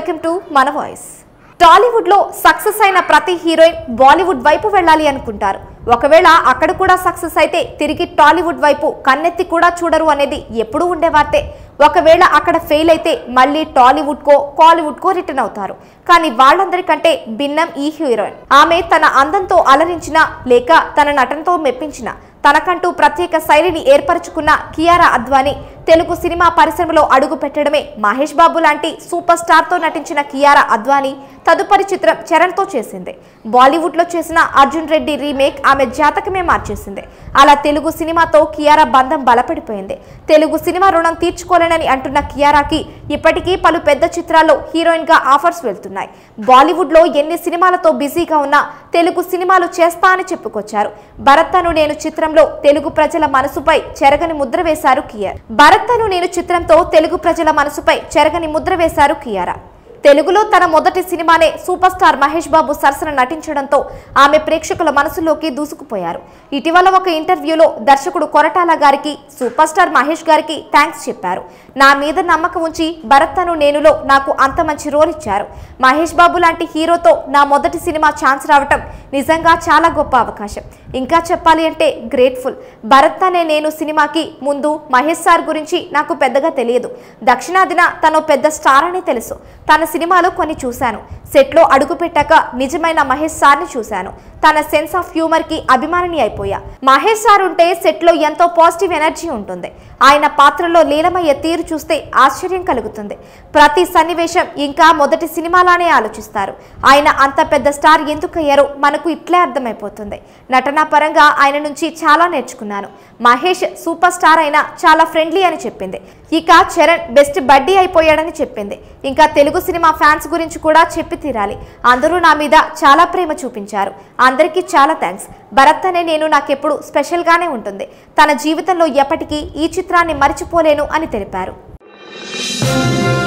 welcome to మన voice Tollywood లో success అయిన ప్రతి హీరోయిన్ బాలీవుడ్ వైపు వెళ్ళాలి అనుకుంటారు ఒకవేళ అక్కడ కూడా సక్సెస్ అయితే తిరిగి టాలీవుడ్ వైపు కన్నెత్తి కూడా చూడరు అనేది ఎప్పుడూ ఉండే వార్తే ఒకవేళ అక్కడ ఫెయిల్ అయితే మళ్ళీ టాలీవుడ్ కో కాలీవుడ్ కో రిటర్న్ అవుతారు కానీ వాళ్ళందరికంటే భిన్నం ఈ హీరోయిన్ ఆమె తన అందంతో అలరించిన లేక తన నటనతో మెప్పించిన తనకంటూ ప్రత్యేక శైలిని ఏర్పరచుకున్న కియారా అద్వానీ తెలుగు సినిమా పరిశ్రమలో అడుగు పెట్టడమే మహేష్ బాబు లాంటి సూపర్ స్టార్తో నటించిన కియారా అద్వానీ తదుపరి చిత్రం చరణ్తో చేసింది బాలీవుడ్లో చేసిన అర్జున్ రెడ్డి రీమేక్ ఆమె జాతకమే మార్చేసింది అలా తెలుగు సినిమాతో కియారా బంధం బలపడిపోయింది తెలుగు సినిమా రుణం తీర్చుకోలేనని అంటున్న కియారాకి ఇప్పటికీ పలు పెద్ద చిత్రాల్లో హీరోయిన్గా ఆఫర్స్ వెళ్తున్నాయి బాలీవుడ్లో ఎన్ని సినిమాలతో బిజీగా ఉన్నా తెలుగు సినిమాలు చేస్తా అని చెప్పుకొచ్చారు భరత్ అను నేను చిత్రంలో తెలుగు ప్రజల మనసుపై చెరగని ముద్ర వేశారు కియార్ భరత్ అను నేను చిత్రంతో తెలుగు ప్రజల మనసుపై చెరగని ముద్ర వేశారు కియారా తెలుగులో తన మొదటి సినిమానే సూపర్ స్టార్ మహేష్ బాబు సరసన నటించడంతో ఆమె ప్రేక్షకుల మనసులోకి దూసుకుపోయారు ఇటీవల ఒక ఇంటర్వ్యూలో దర్శకుడు కొరటాల గారికి సూపర్ స్టార్ మహేష్ గారికి థ్యాంక్స్ చెప్పారు నా మీద నమ్మకం ఉంచి భరత్ అను నేనులో నాకు అంత మంచి రోల్ ఇచ్చారు మహేష్ బాబు లాంటి హీరోతో నా మొదటి సినిమా ఛాన్స్ రావటం నిజంగా చాలా గొప్ప అవకాశం ఇంకా చెప్పాలి అంటే గ్రేట్ఫుల్ భరత్ అనే నేను సినిమాకి ముందు మహేష్ సార్ గురించి నాకు పెద్దగా తెలియదు దక్షిణాదిన తను పెద్ద స్టార్ అని తెలుసు తన సినిమాలు కొన్ని చూశాను సెట్లో అడుగుపెట్టాక నిజమైన మహేష్ సార్ని చూశాను తన సెన్స్ ఆఫ్ హ్యూమర్కి అభిమానిని అయిపోయా మహేష్ సార్ ఉంటే సెట్లో ఎంతో పాజిటివ్ ఎనర్జీ ఉంటుంది ఆయన పాత్రలో లీలమయ్యే తీరు చూస్తే ఆశ్చర్యం కలుగుతుంది ప్రతి సన్నివేశం ఇంకా మొదటి సినిమాలానే ఆలోచిస్తారు ఆయన అంత పెద్ద స్టార్ ఎందుకయ్యారో మనకు ఇట్లే అర్థమైపోతుంది నటనా పరంగా ఆయన నుంచి చాలా నేర్చుకున్నాను మహేష్ సూపర్ స్టార్ అయినా చాలా ఫ్రెండ్లీ అని చెప్పింది ఇక చరణ్ బెస్ట్ బడ్డీ అయిపోయాడని చెప్పింది ఇంకా తెలుగు సినిమా ఫ్యాన్స్ గురించి కూడా చెప్పి తీరాలి అందరూ నా మీద చాలా ప్రేమ చూపించారు అందరికీ చాలా థ్యాంక్స్ భరత్ అనే నేను నాకెప్పుడు స్పెషల్గానే ఉంటుంది తన జీవితంలో ఎప్పటికీ ఈ చిత్రాన్ని మర్చిపోలేను అని తెలిపారు